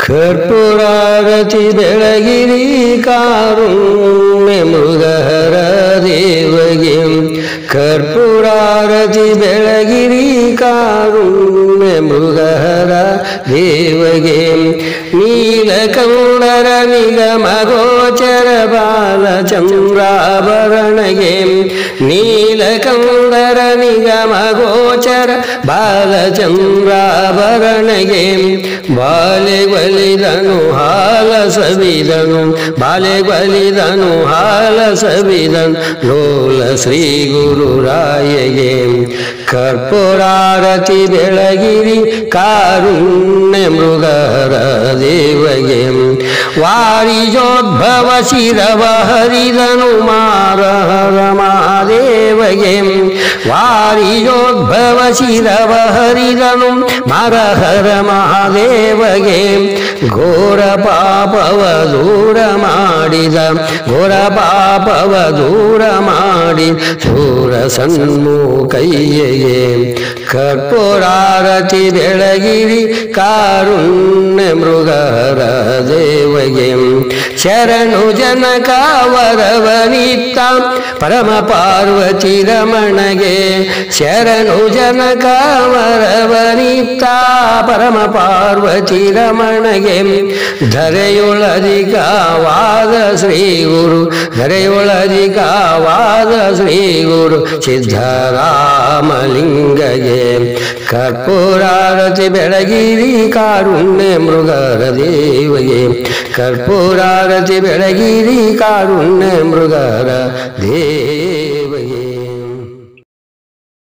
ಕರ್ಪೂರಾರತಿ ಬೆಳಗಿರಿ ಕಾರುಣ್ಯ ಮೃಗಹರ ದೇವಗೆ ಕರ್ಪೂರಾರತಿ ಬೆಳಗಿರಿ ಕಾರುಣ್ಯ ಮೃಗಹರ ದೇವಗೆ ನೀಲಕಂಡರ ನಿಗಮ ಗೋಚರ ಬಾಲಚಂದ್ರಾಭರಣಗೆ ನೀಲಕಂಡರ ನಿಗಮ ಗೋಚರ ಬಾಲಚಂದ್ರಾಭರಣಗೆ ಬಾಲೆ ಬಲಿದನು ಹಾಲ ಸವಿದನು ಬಾಲೆ ಬಲಿದನು ಹಾಲ ಸವಿದನು ಲೋಲ ಶ್ರೀ ಗುರುರಾಯಗೆ ಕರ್ಪೂರಾರತಿ ಬೆಳಗಿರಿ ಕಾರುಣ್ಯ ಮೃಗರ ದೇವಗೆ ವಾರಿಜೋದ್ಭವ ಶಿರವ ಹರಿದನು ಮಾರಹರ ಮಾದೇವಗೆ ವಾರಿಜೋದ್ಭವ ಶಿರವ ಹರಿದನು ಮರಹರ ಮಹಾದೇವಗೆ ಘೋರ ಪಾಪವ ದೂರ ಮಾಡಿದ ಘೋರ ಪಾಪವ ದೂರ ಮಾಡಿ ಸೂರ ಸನ್ಮುಖಯ್ಯಗೆ ಕರ್ಪೂರಾರತಿ ಬೆಳಗಿರಿ ಕಾರುಣ್ಯ ಮೃಗರ ದೇವಗೆ ಶರಣು ಜನಕ ವರವನಿತ್ತ ಪರಮ ಪಾರ್ವತಿ ರಮಣಗೆ ಶರಣು ಜನಕ ವರವನಿತ್ತ ಪರಮ ಪಾರ್ವತಿ ರಮಣಗೆ ಧರೆಯೊಳಧಿಕವಾದ ಶ್ರೀ ಗುರು ಧರೆಯೊಳಧಿಕವಾದ ಶ್ರೀ ಗುರು ಸಿದ್ಧರಾಮಲಿಂಗಗೆ ಕರ್ಪೂರಾರತಿ ಬೆಳಗಿರಿ ಕಾರುಣ್ಯ ಮೃಗರ ದೇವಗೆ ಕರ್ಪೂರಾರತಿ ಬೆಳಗಿರಿ ಕಾರುಣ್ಯ ಮೃಗರ ದೇವ